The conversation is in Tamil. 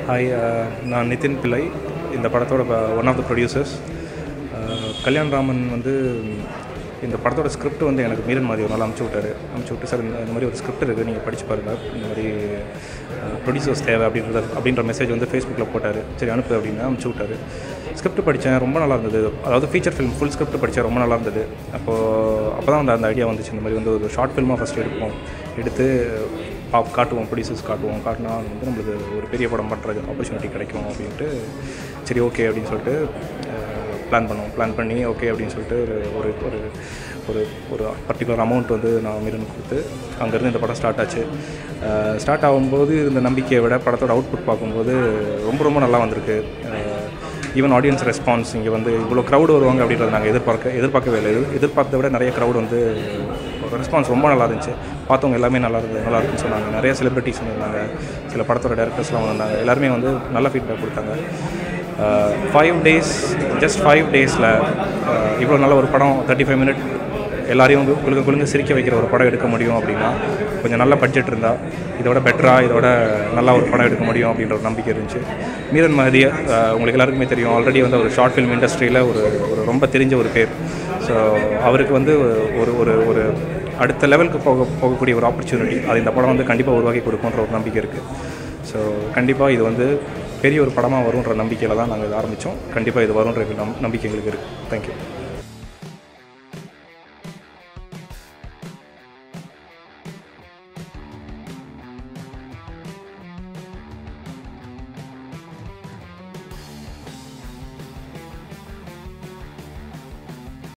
ஹாய் நான் நிதின் பிள்ளை இந்த படத்தோட one of the producers Kalyan Raman வந்து இந்த படத்தோட ஸ்கிரிப்ட் வந்து எனக்கு மீரன் மாதிரி ஒரு நாள் அமுச்சு விட்டாரு அமுச்சு விட்டு சார் இந்த இந்த மாதிரி ஒரு ஸ்கிரிப்ட் இருக்குது நீங்கள் படிச்சு பாருங்கள் இந்த மாதிரி ப்ரொடியூசர்ஸ் தேவை அப்படின்றத அப்படின்ற மெசேஜ் வந்து ஃபேஸ்புக்கில் போட்டார் சரி அனுப்பு அப்படின்னு அமுச்சு விட்டாரு ஸ்கிரிப்ட் படித்தேன் ரொம்ப நல்லா இருந்தது அதாவது ஃபீச்சர் ஃபிலிம் ஃபுல் ஸ்கிரிப்ட் படித்தேன் ரொம்ப நல்லா இருந்தது அப்போது அப்போ தான் அந்த அந்த ஐடியா வந்துச்சு இந்த மாதிரி வந்து ஒரு ஷார்ட் ஃபில்மாக ஃபஸ்ட்டு எடுப்போம் எடுத்து பாப் காட்டுவோம் ப்ரொடியூசர்ஸ் காட்டுவோம் காட்டினா வந்து நம்மளுக்கு ஒரு பெரிய படம் பண்ணுறது ஆப்பர்ச்சுனிட்டி கிடைக்கும் அப்படின்ட்டு சரி ஓகே அப்படின்னு சொல்லிட்டு பிளான் பண்ணோம் பிளான் பண்ணி ஓகே அப்படின்னு சொல்லிட்டு ஒரு ஒரு ஒரு ஒரு பர்டிகுலர் அமௌண்ட் வந்து நான் மீரன் கொடுத்து அங்கேருந்து இந்த படம் ஸ்டார்ட் ஆச்சு ஸ்டார்ட் ஆகும்போது இந்த நம்பிக்கையை விட படத்தோட அவுட்புட் பார்க்கும்போது ரொம்ப ரொம்ப நல்லா வந்திருக்கு ஈவன் ஆடியன்ஸ் ரெஸ்பான்ஸ் இங்கே வந்து இவ்வளோ க்ரௌடு வருவாங்க அப்படின்றத நாங்கள் எதிர்பார்க்க எதிர்பார்க்கவே இல்லை எதிர் எதிர்பார்த்ததை விட நிறைய க்ரௌட் வந்து ரெஸ்பான்ஸ் ரொம்ப நல்லா இருந்துச்சு பார்த்தவங்க எல்லாமே நல்லா இருந்தது நல்லா இருக்குன்னு சொன்னாங்க நிறைய செலிப்ரிட்டிஸ் வந்திருந்தாங்க சில படத்தோட டேரக்டர்ஸ்லாம் வந்தாங்க எல்லாருமே வந்து நல்ல ஃபீட்பேக் கொடுத்தாங்க ஃபைவ் டேஸ் ஜஸ்ட் ஃபைவ் டேஸில் இவ்வளோ நல்ல ஒரு படம் தேர்ட்டி ஃபைவ் மினிட் எல்லாரையும் வந்து குழுங்க குழுங்க சிரிக்க வைக்கிற ஒரு படம் எடுக்க முடியும் அப்படின்னா கொஞ்சம் நல்ல பட்ஜெட் இருந்தால் இதோட பெட்டராக இதோட நல்லா ஒரு படம் எடுக்க முடியும் அப்படின்ற ஒரு நம்பிக்கை இருந்துச்சு மீரன் மஹதியை உங்களுக்கு எல்லாருக்குமே தெரியும் ஆல்ரெடி வந்து ஒரு ஷார்ட் ஃபிலிம் இண்டஸ்ட்ரியில் ஒரு ஒரு ரொம்ப தெரிஞ்ச ஒரு பேர் ஸோ அவருக்கு வந்து ஒரு ஒரு ஒரு அடுத்த லெவலுக்கு போக போகக்கூடிய ஒரு ஆப்பர்ச்சுனிட்டி அது இந்த படம் வந்து கண்டிப்பாக உருவாக்கி கொடுக்குன்ற ஒரு நம்பிக்கை இருக்குது ஸோ கண்டிப்பாக இது வந்து பெரிய ஒரு படமாக வருன்ற நம்பிக்கையில் தான் நாங்கள் இதை ஆரம்பித்தோம் கண்டிப்பாக இது வருன்ற நம் நம்பிக்கை எங்களுக்கு இருக்குது தேங்க்யூ